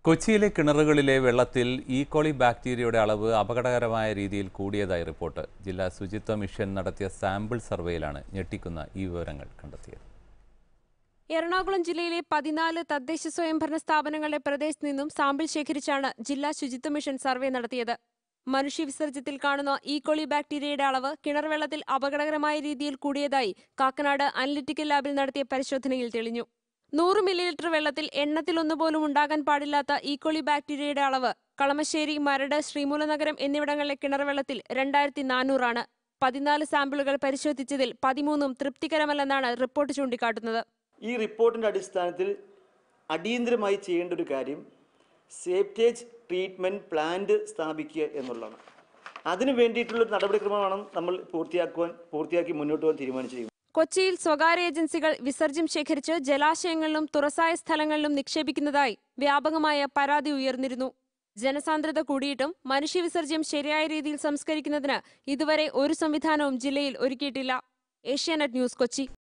കൊച്ചിയിലെ കിണറുകളിലെ വെള്ളത്തിൽ ഈക്കോളി ബാക്ടീരിയയുടെ അളവ് അപകടകരമായ രീതിയിൽ കൂടിയതായി റിപ്പോർട്ട് ജില്ലാ ശുചിത്വ മിഷൻ നടത്തിയ സാമ്പിൾ സർവേയിലാണ് ഞെട്ടിക്കുന്ന ഈ വിവരങ്ങൾ കണ്ടെത്തിയത് എറണാകുളം ജില്ലയിലെ പതിനാല് തദ്ദേശ സ്വയംഭരണ സ്ഥാപനങ്ങളുടെ പ്രദേശത്ത് നിന്നും സാമ്പിൾ ശേഖരിച്ചാണ് ജില്ലാ ശുചിത്വ മിഷൻ സർവേ നടത്തിയത് മനുഷ്യവിസർജ്യത്തിൽ കാണുന്ന ഈക്കോളി ബാക്ടീരിയയുടെ അളവ് കിണർവെള്ളത്തിൽ അപകടകരമായ രീതിയിൽ കൂടിയതായി കാക്കനാട് അനലിറ്റിക്കൽ ലാബിൽ നടത്തിയ പരിശോധനയിൽ തെളിഞ്ഞു നൂറ് മില്ലിലിറ്റർ വെള്ളത്തിൽ എണ്ണത്തിലൊന്നുപോലും ഉണ്ടാകാൻ പാടില്ലാത്ത ഈക്കോളി ബാക്ടീരിയയുടെ അളവ് കളമശ്ശേരി മരട് ശ്രീമൂലനഗരം എന്നിവിടങ്ങളിലെ കിണർവെള്ളത്തിൽ രണ്ടായിരത്തി നാനൂറാണ് പതിനാല് സാമ്പിളുകൾ പരിശോധിച്ചതിൽ പതിമൂന്നും തൃപ്തികരമല്ലെന്നാണ് റിപ്പോർട്ട് ചൂണ്ടിക്കാട്ടുന്നത് ഈ റിപ്പോർട്ടിൻ്റെ അടിസ്ഥാനത്തിൽ അടിയന്തരമായി ചെയ്യേണ്ട ഒരു കാര്യം സേപ്റ്റേജ് ട്രീറ്റ്മെൻറ്റ് പ്ലാന്റ് സ്ഥാപിക്കുക എന്നുള്ളതാണ് അതിന് വേണ്ടിയിട്ടുള്ള നടപടിക്രമമാണ് നമ്മൾ പൂർത്തിയാക്കുവാൻ പൂർത്തിയാക്കി മുന്നോട്ട് പോകാൻ തീരുമാനിച്ചിരിക്കുന്നത് കൊച്ചിയിൽ സ്വകാര്യ ഏജൻസികൾ വിസർജ്യം ശേഖരിച്ച് ജലാശയങ്ങളിലും തുറസായ സ്ഥലങ്ങളിലും നിക്ഷേപിക്കുന്നതായി വ്യാപകമായ പരാതി ഉയർന്നിരുന്നു ജനസാന്ദ്രത കൂടിയിട്ടും മനുഷ്യവിസർജ്യം ശരിയായ രീതിയിൽ സംസ്കരിക്കുന്നതിന് ഇതുവരെ ഒരു സംവിധാനവും ജില്ലയിൽ ഒരുക്കിയിട്ടില്ല ഏഷ്യാനെറ്റ് ന്യൂസ് കൊച്ചി